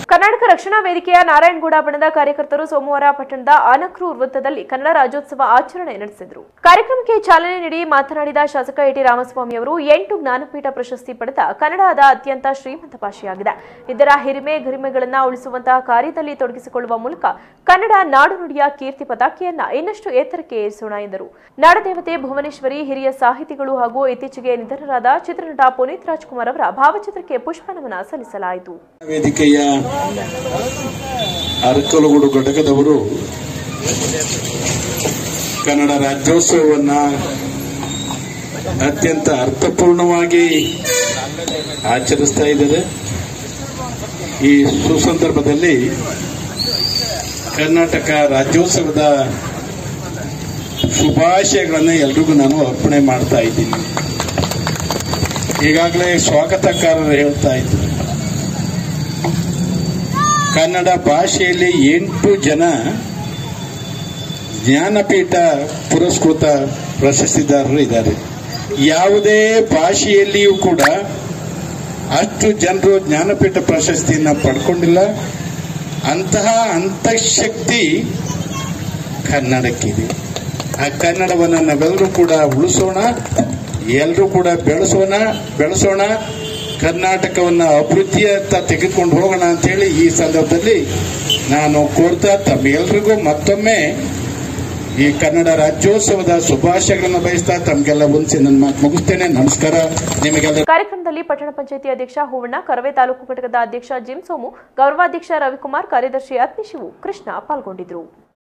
ಕರ್ನಾಟಕ ರಕ್ಷಣಾ ವೇದಿಕೆಯ ನಾರಾಯಣಗೌಡ ಬಣದ ಕಾರ್ಯಕರ್ತರು ಸೋಮವಾರ ಪಟ್ಟಣದ ಆನಕ್ರು ವೃತ್ತದಲ್ಲಿ ಕನ್ನಡ ರಾಜ್ಯೋತ್ಸವ ಆಚರಣೆ ನಡೆಸಿದರು ಕಾರ್ಯಕ್ರಮಕ್ಕೆ ಚಾಲನೆ ನೀಡಿ ಮಾತನಾಡಿದ ಶಾಸಕ ಎಟಿ ರಾಮಸ್ವಾಮಿ ಅವರು ಎಂಟು ಜ್ಞಾನಪೀಠ ಪ್ರಶಸ್ತಿ ಪಡೆದ ಕನ್ನಡದ ಅತ್ಯಂತ ಶ್ರೀಮಂತ ಭಾಷೆಯಾಗಿದೆ ಇದರ ಹಿರಿಮೆ ಗರಿಮೆಗಳನ್ನ ಉಳಿಸುವಂತಹ ಕಾರ್ಯದಲ್ಲಿ ತೊಡಗಿಸಿಕೊಳ್ಳುವ ಮೂಲಕ ಕನ್ನಡ ನಾಡು ನುಡಿಯ ಕೀರ್ತಿ ಪತಾಕೆಯನ್ನ ಇನ್ನಷ್ಟು ಎತ್ತರಕ್ಕೆ ಏರಿಸೋಣ ಎಂದರು ನಾಡದೇವತೆ ಭುವನೇಶ್ವರಿ ಹಿರಿಯ ಸಾಹಿತಿಗಳು ಹಾಗೂ ಇತ್ತೀಚೆಗೆ ನಿಧನರಾದ ಚಿತ್ರನಟ ಪುನೀತ್ ರಾಜ್ಕುಮಾರ್ ಅವರ ಭಾವಚಿತ್ರಕ್ಕೆ ಪುಷ್ಪನಮನ ಸಲ್ಲಿಸಲಾಯಿತು ವೇದಿಕೆಯ ಅರಕಲಗೂಡು ಘಟಕದವರು ಕನ್ನಡ ರಾಜ್ಯೋತ್ಸವವನ್ನ ಅತ್ಯಂತ ಅರ್ಥಪೂರ್ಣವಾಗಿ ಆಚರಿಸ್ತಾ ಇದ್ದಾರೆ ಈ ಸುಸಂದರ್ಭದಲ್ಲಿ ಕರ್ನಾಟಕ ರಾಜ್ಯೋತ್ಸವದ ಶುಭಾಶಯಗಳನ್ನು ಎಲ್ರಿಗೂ ನಾನು ಅರ್ಪಣೆ ಮಾಡ್ತಾ ಇದ್ದೀನಿ ಈಗಾಗಲೇ ಸ್ವಾಗತಕಾರರು ಹೇಳ್ತಾ ಇದ್ರು ಕನ್ನಡ ಭಾಷೆಯಲ್ಲಿ ಎಂಟು ಜನ ಜ್ಞಾನಪೀಠ ಪುರಸ್ಕೃತ ಪ್ರಶಸ್ತಿದಾರರು ಇದ್ದಾರೆ ಯಾವುದೇ ಭಾಷೆಯಲ್ಲಿಯೂ ಕೂಡ ಅಷ್ಟು ಜನರು ಜ್ಞಾನಪೀಠ ಪ್ರಶಸ್ತಿಯನ್ನು ಪಡ್ಕೊಂಡಿಲ್ಲ ಅಂತಹ ಅಂತಃಶಕ್ತಿ ಕನ್ನಡಕ್ಕಿದೆ ಆ ಕನ್ನಡವನ್ನು ನಾವೆಲ್ಲರೂ ಕೂಡ ಉಳಿಸೋಣ ಎಲ್ಲರೂ ಕೂಡ ಬೆಳೆಸೋಣ ಬೆಳೆಸೋಣ ಕರ್ನಾಟಕವನ್ನು ಅಭಿವೃದ್ಧಿಯತ್ತ ತೆಗೆದುಕೊಂಡು ಹೋಗೋಣ ಅಂತ ಹೇಳಿ ಈ ಸಂದರ್ಭದಲ್ಲಿ ನಾನು ಕೋರ್ತಾ ತಮ್ಮೆಲ್ಲರಿಗೂ ಮತ್ತೊಮ್ಮೆ ಈ ಕನ್ನಡ ರಾಜ್ಯೋತ್ಸವದ ಶುಭಾಶಯಗಳನ್ನು ಬಯಸ್ತಾ ತಮಗೆಲ್ಲ ಒಂದ್ಸಿ ನನ್ನ ಮಾತು ಮುಗಿಸ್ತೇನೆ ನಮಸ್ಕಾರ ನಿಮಗೆಲ್ಲ ಕಾರ್ಯಕ್ರಮದಲ್ಲಿ ಪಟ್ಟಣ ಪಂಚಾಯಿತಿ ಅಧ್ಯಕ್ಷ ಹೂವಣ್ಣ ಕರವೇ ತಾಲೂಕು ಘಟಕದ ಅಧ್ಯಕ್ಷ ಜಿಮ್ ಸೋಮು ಗೌರವಾಧ್ಯಕ್ಷ ರವಿಕುಮಾರ್ ಕಾರ್ಯದರ್ಶಿ ಅತ್ನಿ ಶಿವು ಕೃಷ್ಣ ಪಾಲ್ಗೊಂಡಿದ್ದರು